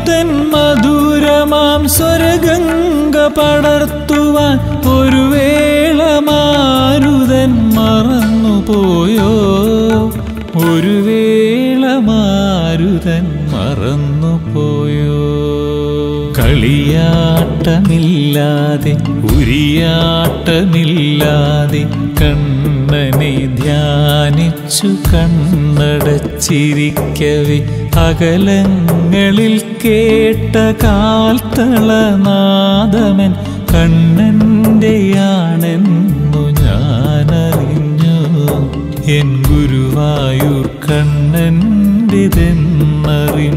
തൻ മധുരമാം സ്വരഗംഗ പടർത്തുവാൻ ഒരു വേള മാരുതൻ മറന്നുപോയോ ഒരു വേള മാരുതൻ മറന്നുപോയോ കളിയാട്ടമില്ലാതെ ഉരിയാട്ടമില്ലാതെ കണ്ണനെ ധ്യാനിച്ചു കണ്ണടച്ചിരിക്കവേ അകലങ്ങളിൽ കേട്ട കാൽത്തളനാദമൻ കണ്ണൻ്റെയാണെന്നു ഞാനറിഞ്ഞു എൻ ഗുരുവായൂർ കണ്ണൻ്റെതെന്നറിഞ്ഞു